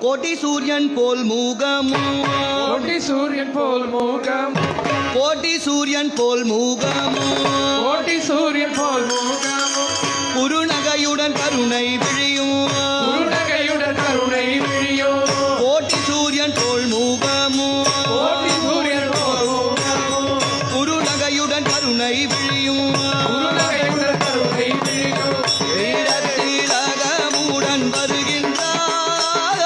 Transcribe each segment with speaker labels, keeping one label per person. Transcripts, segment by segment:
Speaker 1: கோட்டி சூரியன் போல் மூகமும்
Speaker 2: கோட்டி சூரியன் போல் மூகம்
Speaker 1: கோட்டி சூரியன் போல் மூகமும்
Speaker 2: கோட்டி சூரியன் போல் மூகமும்
Speaker 1: குறுநகையுடன் கருணை விழியும்
Speaker 2: குருநகையுடன் கருணை விழியும்
Speaker 1: கோட்டி சூரியன் போல் மூகமும்
Speaker 2: கோட்டி சூரியன் போல் மூகமும்
Speaker 1: குறுநகையுடன் கருணை விழியும்
Speaker 2: குருநகையுடன் கருணை விழியும்
Speaker 1: வீரத்திலகமுடன் வருகின்றார்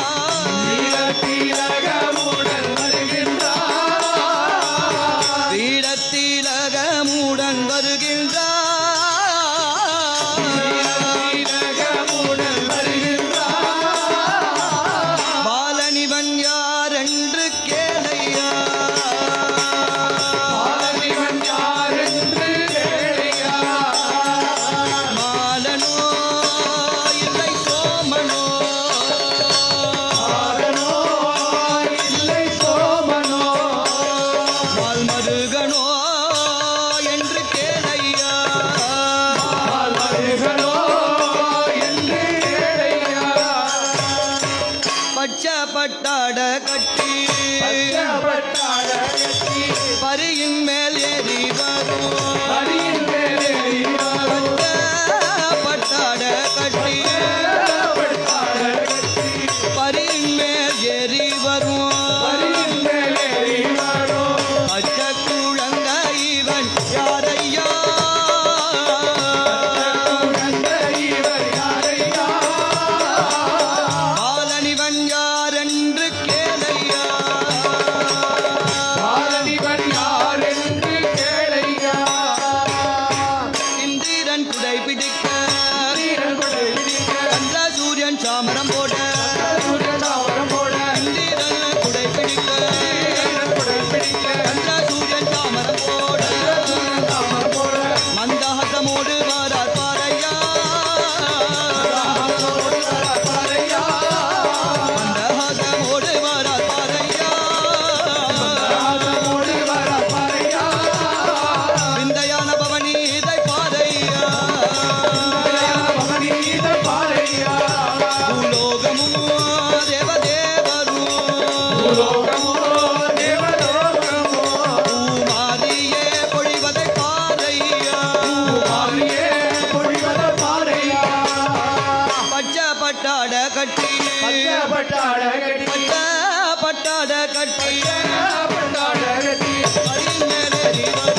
Speaker 2: வீரத்திலகமுடன் வருகின்றார்
Speaker 1: வீரத்திலகமுடன் வருகின்றார்
Speaker 2: வீரத்திலகமுடன் வருகின்றார்
Speaker 1: பாலனிவன் யார் என்று கேளையா
Speaker 2: பாலனிவன் யார் என்று கேளையா
Speaker 1: மாலனோ இல்லை சோமனோ
Speaker 2: ஆரனோ இல்லை சோமனோ
Speaker 1: மால்மருகனோ என்று கேளையா
Speaker 2: மருகனோ என்று கேளையா
Speaker 1: பச்சை பட்டாட கட்டி
Speaker 2: பட்டப்பட்டாட கட்டி
Speaker 1: பரியின் மேல் ஏறி வரும்
Speaker 2: அரியின் மேலே வரும்
Speaker 1: பச்சை பட்டாட கட்டி
Speaker 2: பட்டாட கட்டி
Speaker 1: பரியின் மேல் ஏறி வரும்
Speaker 2: அரியின் மேலே வரும்
Speaker 1: பச்சை குழங்க இவன் யாரையா
Speaker 2: உணர்ந்த இவர் யாரையா
Speaker 1: பாலனிவன் யார் என்று கேளையா
Speaker 2: பாலனிவன் யார் என்று கேளையா
Speaker 1: இந்திரன் குடை பிடிக்க
Speaker 2: வீரன் கொடை பிடிக்க
Speaker 1: சந்திர சூரியன் சாமரம் போட
Speaker 2: சூரியன் தாவரம் போட
Speaker 1: இந்திரன் குடை பிடிக்க
Speaker 2: வீரன் கொடை பிடிக்க
Speaker 1: சந்திர சூரியன் சாமரம் போட
Speaker 2: சூரியன் தாவரம் போட
Speaker 1: மந்தஹசமோடு வாரார் பாரையா
Speaker 2: ராமனோடு வரார் பாரையா
Speaker 1: மந்தஹசமோடு வாரார் பாரையா
Speaker 2: ராமனோடு வரார் பாரையா
Speaker 1: விந்தையான பவனி இதை பாரையா
Speaker 2: பவனி இதை பாரையா
Speaker 1: பூலோகமும் தேவதேவரும்
Speaker 2: லோகமோ தேவலோகமோ
Speaker 1: பூமாரியே பொழிவதை பாரையா
Speaker 2: ஆரியே பொழிவத பாரையா
Speaker 1: பச்சை பட்டாட கட்டி
Speaker 2: பட்டாட கட்டி
Speaker 1: பச்சை பட்டாட கட்டி
Speaker 2: பட்டாட கட்டி
Speaker 1: பரிமேலேறி வரும்